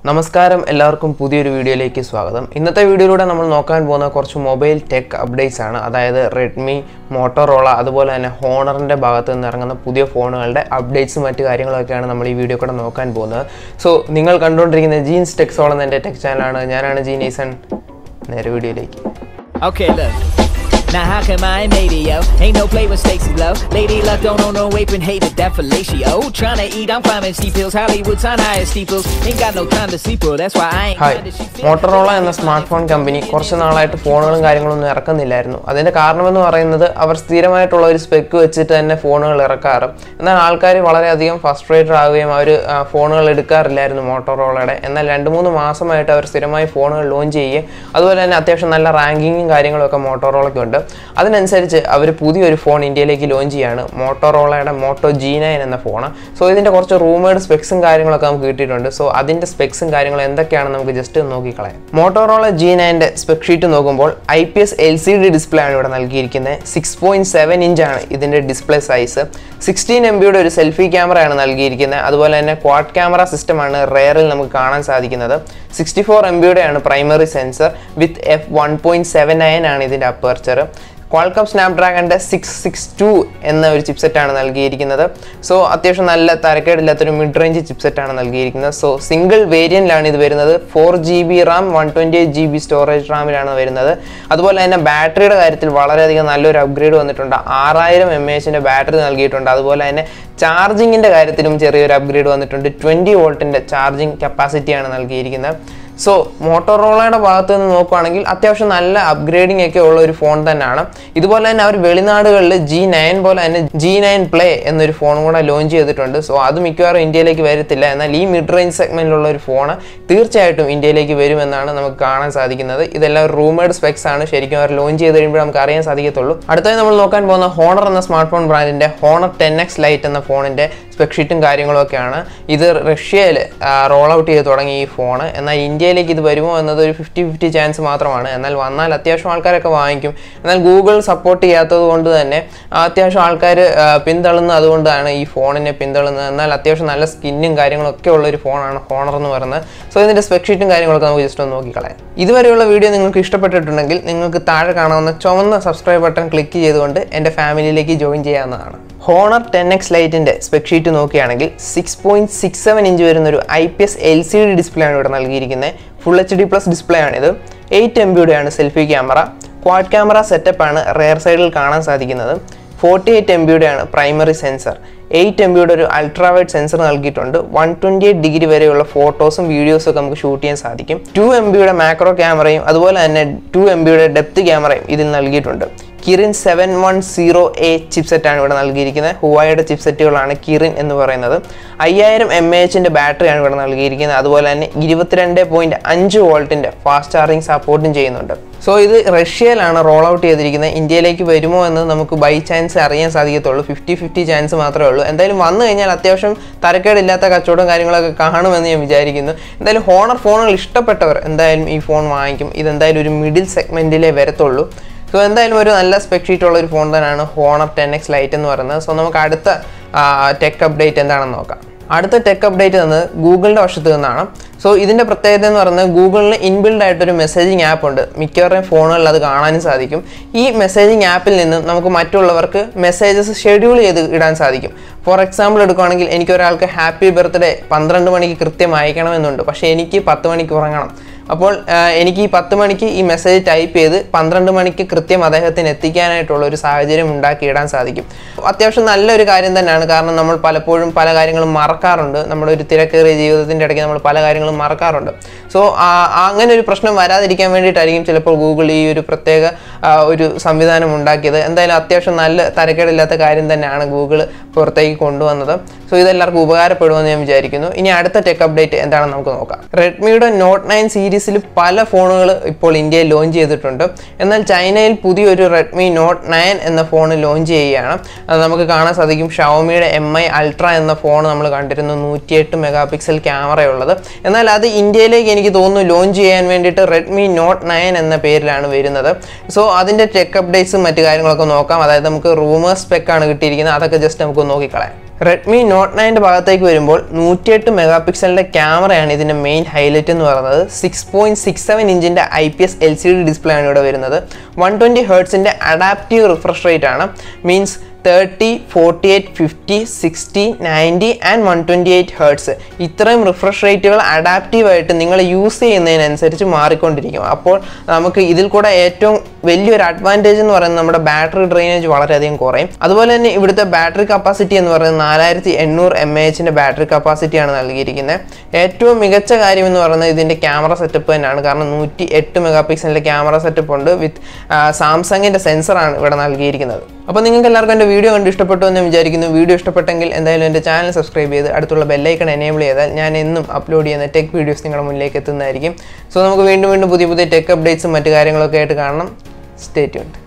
നമസ്കാരം എല്ലാവർക്കും പുതിയൊരു വീഡിയോയിലേക്ക് സ്വാഗതം ഇന്നത്തെ വീഡിയോയിലൂടെ നമ്മൾ നോക്കാൻ പോകുന്ന കുറച്ച് മൊബൈൽ ടെക് അപ്ഡേറ്റ്സ് ആണ് അതായത് റെഡ്മി മോട്ടോറോള അതുപോലെ തന്നെ ഹോണറിൻ്റെ ഭാഗത്ത് നിന്ന് ഇറങ്ങുന്ന പുതിയ ഫോണുകളുടെ അപ്ഡേറ്റ്സും മറ്റു കാര്യങ്ങളൊക്കെയാണ് നമ്മൾ ഈ വീഡിയോ കൂടെ നോക്കാൻ പോകുന്നത് സോ നിങ്ങൾ കണ്ടുകൊണ്ടിരിക്കുന്ന ജീൻസ് ടെക്സോൾ എന്ന എൻ്റെ ടെക് ചാനലാണ് ഞാനാണ് ജീനീസൺ നേരെ വീഡിയോയിലേക്ക് Okay, look. Now how come I ain't made it, yo? Ain't no play with stakes is low. Lady luck don't know no raping, hated that fellatio. Tryna eat, I'm climbing steep hills. Hollywood's on higher steeples. Ain't got no time to sleep, bro. That's why I ain't hi trying to shoot Motorola എന്ന smart phone company കുറച്ച് നാളായിട്ട് ഫോണുകളും കാര്യങ്ങളൊന്നും ഇറക്കുന്നില്ലായിരുന്നു അതിൻ്റെ കാരണമെന്ന് പറയുന്നത് അവർ സ്ഥിരമായിട്ടുള്ള ഒരു spec വെച്ചിട്ട് തന്നെ ഫോണുകൾ ഇറക്കാറ് എന്നാൽ ആൾക്കാർ വളരെയധികം ഫസ്ട്രേറ്റഡ് ആവുകയും അവർ ഫോണുകൾ എടുക്കാറില്ലായിരുന്നു മോട്ടോറോളയുടെ എന്നാൽ രണ്ട് മൂന്ന് മാസമായിട്ട് അവർ സ്ഥിരമായി ഫോണുകൾ ലോഞ്ച് ചെയ്യുകയും അതുപോലെ തന്നെ അത്യാവശ്യം നല്ല റാങ്കിങ്ങും കാര്യങ്ങളൊക്കെ മോട്ടോറോളയ്ക്കുണ്ട് അതിനനുസരിച്ച് അവർ പുതിയൊരു ഫോൺ ഇന്ത്യയിലേക്ക് ലോഞ്ച് ചെയ്യാണ് മോട്ടോറോളയുടെ മോട്ടോ ജി നയൻ എന്ന ഫോണ് സോ ഇതിൻ്റെ കുറച്ച് റൂമേഡ് സ്പെക്സും കാര്യങ്ങളൊക്കെ നമുക്ക് കിട്ടിയിട്ടുണ്ട് സോ അതിൻ്റെ സ്പെക്സും കാര്യങ്ങളും എന്തൊക്കെയാണെന്ന് നമുക്ക് ജസ്റ്റ് നോക്കിക്കളയാം മോട്ടോറോള ജി നയൻ്റെ സ്പെക് ഷീറ്റ് നോക്കുമ്പോൾ I P S L C D display ആണ് ഇവിടെ നൽകിയിരിക്കുന്നത് സിക്സ് പോയിന്റ് സെവൻ ഇഞ്ചാണ് ഇതിൻ്റെ ഡിസ്പ്ലേ സൈസ് സിക്സ്റ്റീൻ എം ബിയുടെ ഒരു സെൽഫി ക്യാമറയാണ് നൽകിയിരിക്കുന്നത് അതുപോലെ തന്നെ ക്വാഡ് ക്യാമറ സിസ്റ്റമാണ് റെയറിൽ നമുക്ക് കാണാൻ സാധിക്കുന്നത് സിക്സ്റ്റി ഫോർ എം ബിയുടെയാണ് primary sensor with F one point seven nine ആണ് ഇതിൻ്റെ അപ്പർച്ചർ ക്വാൾക്കം സ്നാപ്ഡ്രാഗണിൻ്റെ സിക്സ് സിക്സ് ടു എന്ന ഒരു ചിപ്സെറ്റാണ് നൽകിയിരിക്കുന്നത് സോ അത്യാവശ്യം നല്ല തരക്കേടില്ലാത്തൊരു മിഡ് റേഞ്ച് ചിപ്സെറ്റാണ് നൽകിയിരിക്കുന്നത് സോ സിംഗിൾ വേരിയൻറ്റിലാണ് ഇത് വരുന്നത് four G B RAM one twenty eight G B storage റാമിലാണ് വരുന്നത് അതുപോലെ തന്നെ ബാറ്ററിയുടെ കാര്യത്തിൽ വളരെയധികം നല്ലൊരു അപ്ഗ്രേഡ് വന്നിട്ടുണ്ട് ആറായിരം എം എച്ചിൻ്റെ ബാറ്ററി നൽകിയിട്ടുണ്ട് അതുപോലെ തന്നെ ചാർജിങ്ങിൻ്റെ കാര്യത്തിലും ചെറിയൊരു അപ്ഗ്രേഡ് വന്നിട്ടുണ്ട് ട്വൻറ്റി വോൾട്ടിൻ്റെ ചാർജിങ് കപ്പാസിറ്റിയാണ് നൽകിയിരിക്കുന്നത് സോ മോട്ടോറോളയുടെ ഭാഗത്ത് നിന്ന് നോക്കുകയാണെങ്കിൽ അത്യാവശ്യം നല്ല അപ്ഗ്രേഡിംഗ് ഒക്കെ ഉള്ള ഒരു ഫോൺ തന്നെയാണ് ഇതുപോലെ തന്നെ അവർ വെളിനാടുകളിൽ ജി നയൻ പോലെ തന്നെ ജി നയൻ പ്ലേ എന്നൊരു ഫോൺ കൂടെ ലോഞ്ച് ചെയ്തിട്ടുണ്ട് സോ അത് മിക്കവാറും ഇന്ത്യയിലേക്ക് വരത്തില്ല എന്നാൽ ഈ മിഡ് റേഞ്ച് സെഗ്മെന്റിലുള്ള ഒരു ഫോൺ തീർച്ചയായിട്ടും ഇന്ത്യയിലേക്ക് വരുമെന്നാണ് നമുക്ക് കാണാൻ സാധിക്കുന്നത് ഇതെല്ലാം റൂമേഡ് സ്പെക്സ് ആണ് ശരിക്കും അവർ ലോഞ്ച് ചെയ്ത് കഴിയുമ്പോൾ നമുക്ക് അറിയാൻ സാധിക്കത്തുള്ളൂ അടുത്തതായി നമ്മൾ നോക്കാൻ പോകുന്ന ഹോണർ എന്ന സ്മാർട്ട് ഫോൺ ബ്രാൻഡിന്റെ ഹോണർ ടെൻ എക്സ് ലൈറ്റ് എന്ന ഫോണിന്റെ സ്പെക് ഷീറ്റും കാര്യങ്ങളും ഒക്കെയാണ് ഇത് റഷ്യയിൽ റോൾ ഔട്ട് ചെയ്ത് തുടങ്ങി ഈ ഫോൺ എന്നാൽ ഇന്ത്യയിലേക്ക് ഇത് വരുമോ എന്നത് ഒരു ഫിഫ്റ്റി ഫിഫ്റ്റി ചാൻസ് മാത്രമാണ് എന്നാൽ വന്നാൽ അത്യാവശ്യം ആൾക്കാരൊക്കെ വാങ്ങിക്കും എന്നാൽ ഗൂഗിൾ സപ്പോർട്ട് ചെയ്യാത്തത് കൊണ്ട് തന്നെ അത്യാവശ്യം ആൾക്കാർ പിന്തള്ളുന്ന അതുകൊണ്ടാണ് ഈ ഫോണിനെ പിന്തള്ളുന്നത് എന്നാൽ അത്യാവശ്യം നല്ല സ്കിന്നും കാര്യങ്ങളും ഒക്കെ ഉള്ള ഒരു ഫോണാണ് ഹോണർ എന്ന് പറയുന്നത് സോ ഇതിൻ്റെ സ്പെക് ഷീറ്റും കാര്യങ്ങളൊക്കെ നമുക്ക് ജസ്റ്റ് ഒന്ന് നോക്കിക്കളയാം ഇതുവരെയുള്ള വീഡിയോ നിങ്ങൾക്ക് ഇഷ്ടപ്പെട്ടിട്ടുണ്ടെങ്കിൽ നിങ്ങൾക്ക് താഴെ കാണാവുന്ന ചുവന്ന സബ്സ്ക്രൈബ് ബട്ടൺ ക്ലിക്ക് ചെയ്തുകൊണ്ട് എൻ്റെ ഫാമിലിയിലേക്ക് ജോയിൻ ചെയ്യാവുന്നതാണ് ഹോണർ ടെൻ എക്സ് ലൈറ്റിൻ്റെ സ്പെക് ഷീറ്റ് നോക്കുകയാണെങ്കിൽ six point six seven inch വരുന്ന ഒരു I P S L C D display ആണ് ഇവിടെ നൽകിയിരിക്കുന്നത് full H D plus display ആണിത് എയ്റ്റ് എം ബിയുടെയാണ് selfie camera quad camera setup ആണ് റെയർ സൈഡിൽ കാണാൻ സാധിക്കുന്നത് ഫോർട്ടി എയ്റ്റ് എം ബിയുടെയാണ് പ്രൈമറി സെൻസർ എയ്റ്റ് എം ബിയുടെ ഒരു അൾട്രാവൈഡ് സെൻസർ നൽകിയിട്ടുണ്ട് വൺ ട്വൻറ്റി എയ്റ്റ് ഡിഗ്രി വരെയുള്ള ഫോട്ടോസും വീഡിയോസും ഒക്കെ നമുക്ക് ഷൂട്ട് ചെയ്യാൻ സാധിക്കും ടു എം ബിയുടെ മാക്രോ ക്യാമറയും അതുപോലെ തന്നെ ടു എം ബിയുടെ ഡെപ്ത് ക്യാമറയും ഇതിൽ നൽകിയിട്ടുണ്ട് Kirin seven one zero A ചിപ്സെറ്റാണ് ഇവിടെ നൽകിയിരിക്കുന്നത് ഹുവായുടെ ചിപ്സെറ്റുകളാണ് കിറിൻ എന്ന് പറയുന്നത് അയ്യായിരം എം എ എച്ചിൻ്റെ ബാറ്ററിയാണ് ഇവിടെ നൽകിയിരിക്കുന്നത് അതുപോലെ തന്നെ ഇരുപത്തിരണ്ട് പോയിൻറ്റ് അഞ്ച് വോൾട്ടിൻ്റെ ഫാസ്റ്റ് ചാർജിങ് സപ്പോർട്ടും ചെയ്യുന്നുണ്ട് സോ ഇത് റഷ്യയിലാണ് റോൾ ഔട്ട് ചെയ്തിരിക്കുന്നത് ഇന്ത്യയിലേക്ക് വരുമോ എന്ന് നമുക്ക് ബൈ ചാൻസ് അറിയാൻ സാധിക്കത്തുള്ളൂ ഫിഫ്റ്റി ഫിഫ്റ്റി ചാൻസ് മാത്രമേ ഉള്ളൂ എന്തായാലും വന്നു കഴിഞ്ഞാൽ അത്യാവശ്യം തരക്കേടില്ലാത്ത കച്ചവടം കാര്യങ്ങളൊക്കെ കാണുമെന്ന് ഞാൻ വിചാരിക്കുന്നു എന്തായാലും ഹോണർ ഫോണുകൾ ഇഷ്ടപ്പെട്ടവർ എന്തായാലും ഈ ഫോൺ വാങ്ങിക്കും ഇതെന്തായാലും ഒരു മിഡിൽ സെഗ്മെൻറ്റിലേ വരത്തുള്ളൂ സോ എന്തായാലും ഒരു നല്ല സ്പെക് ഷീറ്റ് ഉള്ള ഒരു ഫോൺ തന്നെയാണ് ഹോണർ ടെൻ എക്സ് ലൈറ്റ് എന്ന് പറയുന്നത് സോ നമുക്ക് അടുത്ത ടെക് അപ്ഡേറ്റ് എന്താണെന്ന് നോക്കാം അടുത്ത ടെക് അപ്ഡേറ്റ് എന്നത് ഗൂഗിളിൻ്റെ വശത്ത് നിന്നാണ് സോ ഇതിൻ്റെ പ്രത്യേകത എന്ന് പറയുന്നത് ഗൂഗിളിന് ഇൻബിൽഡ് ആയിട്ടൊരു മെസ്സേജിങ് ആപ്പ് ഉണ്ട് മിക്കവരുടെയും ഫോണുകളിൽ അത് കാണാനും സാധിക്കും ഈ മെസ്സേജിങ് ആപ്പിൽ നിന്നും നമുക്ക് മറ്റുള്ളവർക്ക് മെസ്സേജസ് ഷെഡ്യൂൾ ചെയ്ത് ഇടാൻ സാധിക്കും ഫോർ എക്സാമ്പിൾ എടുക്കുകയാണെങ്കിൽ എനിക്ക് ഒരാൾക്ക് ഹാപ്പി ബർത്ത്ഡേ പന്ത്രണ്ട് മണിക്ക് കൃത്യം അയക്കണമെന്നുണ്ട് പക്ഷേ എനിക്ക് പത്ത് മണിക്ക് ഉറങ്ങണം അപ്പോൾ എനിക്ക് ഈ പത്ത് മണിക്ക് ഈ മെസ്സേജ് ടൈപ്പ് ചെയ്ത് പന്ത്രണ്ട് മണിക്ക് കൃത്യം അദ്ദേഹത്തിന് എത്തിക്കാനായിട്ടുള്ള ഒരു സാഹചര്യം ഉണ്ടാക്കിയിടാൻ സാധിക്കും അത്യാവശ്യം നല്ലൊരു കാര്യം തന്നെയാണ് കാരണം നമ്മൾ പലപ്പോഴും പല കാര്യങ്ങളും മറക്കാറുണ്ട് നമ്മുടെ ഒരു തിരക്കേറിയ ജീവിതത്തിൻ്റെ ഇടയ്ക്ക് നമ്മൾ പല കാര്യങ്ങളും മറക്കാറുണ്ട് സോ അങ്ങനെ ഒരു പ്രശ്നം വരാതിരിക്കാൻ വേണ്ടിയിട്ടായിരിക്കും ചിലപ്പോൾ ഗൂഗിൾ ഈ ഒരു പ്രത്യേക ഒരു സംവിധാനം ഉണ്ടാക്കിയത് എന്തായാലും അത്യാവശ്യം നല്ല തരക്കേടില്ലാത്ത കാര്യം തന്നെയാണ് ഗൂഗിൾ പുറത്തേക്ക് കൊണ്ടുവന്നത് സോ ഇതെല്ലാവർക്കും ഉപകാരപ്പെടുമെന്ന് ഞാൻ വിചാരിക്കുന്നു ഇനി അടുത്ത ടെക് അപ്ഡേറ്റ് എന്താണെന്ന് നമുക്ക് നോക്കാം റെഡ്മിയുടെ നോട്ട് നയൻ സീരീസിൽ പല ഫോണുകൾ ഇപ്പോൾ ഇന്ത്യയിൽ ലോഞ്ച് ചെയ്തിട്ടുണ്ട് എന്നാൽ ചൈനയിൽ പുതിയൊരു റെഡ്മി നോട്ട് നയൻ എന്ന ഫോൺ ലോഞ്ച് ചെയ്യുകയാണ് അത് നമുക്ക് കാണാൻ സാധിക്കും ഷവോമിയുടെ എം ഐ അൾട്ര എന്ന ഫോൺ നമ്മൾ കണ്ടിരുന്നു നൂറ്റിയെട്ട് മെഗാ പിക്സൽ ക്യാമറയുള്ളത് എന്നാൽ അത് ഇന്ത്യയിലേക്ക് എനിക്ക് തോന്നുന്നു ലോഞ്ച് ചെയ്യാൻ വേണ്ടിയിട്ട് റെഡ്മി നോട്ട് നയൻ എന്ന പേരിലാണ് വരുന്നത് സോ അതിൻ്റെ ടെക് അപ്ഡേറ്റ്സും മറ്റു കാര്യങ്ങളൊക്കെ നോക്കാം അതായത് നമുക്ക് റൂമേഴ്സ് സ്പെക്കാണ് കിട്ടിയിരിക്കുന്നത് അതൊക്കെ ജസ്റ്റ് നമുക്ക് നോക്കിക്കളയാം റെഡ്മി നോട്ട് നയൻ്റെ ഭാഗത്തേക്ക് വരുമ്പോൾ നൂറ്റിയെട്ട് മെഗാ പിക്സലിൻ്റെ ക്യാമറയാണ് ഇതിൻ്റെ മെയിൻ ഹൈലൈറ്റ് എന്ന് പറയുന്നത് സിക്സ് പോയിൻറ്റ് സിക്സ് സെവൻ ഇഞ്ചിൻ്റെ I P S L C D display ആണ് ഇവിടെ വരുന്നത് വൺ ട്വൻറ്റി ഹേർട്സിൻ്റെ അഡാപ്റ്റീവ് റിഫ്രഷ് റേറ്റ് ആണ് means thirty forty eight fifty sixty ninety and one twenty eight hertz ഇത്രയും റിഫ്രഷ് റേറ്റുകൾ അഡാപ്റ്റീവായിട്ട് നിങ്ങൾ യൂസ് ചെയ്യുന്നതിനനുസരിച്ച് മാറിക്കൊണ്ടിരിക്കും അപ്പോൾ നമുക്ക് ഇതിൽ കൂടെ ഏറ്റവും വലിയൊരു അഡ്വാൻറ്റേജ് എന്ന് പറയുന്നത് നമ്മുടെ ബാറ്ററി ഡ്രെയിനേജ് വളരെയധികം കുറയും അതുപോലെ തന്നെ ഇവിടുത്തെ ബാറ്ററി കപ്പാസിറ്റി എന്ന് പറയുന്നത് നാലായിരത്തി എണ്ണൂറ് എം എ എച്ചിൻ്റെ ബാറ്ററി കപ്പാസിറ്റിയാണ് നൽകിയിരിക്കുന്നത് ഏറ്റവും മികച്ച കാര്യം എന്ന് പറയുന്നത് ഇതിൻ്റെ ക്യാമറ സെറ്റപ്പ് തന്നെയാണ് കാരണം നൂറ്റി എട്ട് മെഗാ പിക്സലിൻ്റെ ക്യാമറ സെറ്റപ്പ് ഉണ്ട് വിത്ത് സാംസങ്ങിൻ്റെ സെൻസറാണ് ഇവിടെ നൽകിയിരിക്കുന്നത് അപ്പോൾ നിങ്ങൾക്ക് എല്ലാവർക്കും എൻ്റെ വീഡിയോ കണ്ട് ഇഷ്ടപ്പെട്ടു എന്ന് വിചാരിക്കുന്നു വീഡിയോ ഇഷ്ടപ്പെട്ടെങ്കിൽ എന്തായാലും എൻ്റെ ചാനൽ സബ്സ്ക്രൈബ് ചെയ്ത് അടുത്തുള്ള ബെല്ലൈക്കൺ എനേബിൾ ചെയ്താൽ ഞാൻ എന്നും അപ്ലോഡ് ചെയ്യുന്ന ടെക് വീഡിയോസ് നിങ്ങളുടെ മുന്നിലേക്ക് എത്തുന്നതായിരിക്കും സോ നമുക്ക് വീണ്ടും വീണ്ടും പുതിയ പുതിയ ടെക് അപ്ഡേറ്റ്സും മറ്റു കാര്യങ്ങളൊക്കെ ആയിട്ട് കാണണം സ്റ്റേ ട്യൂൺഡ്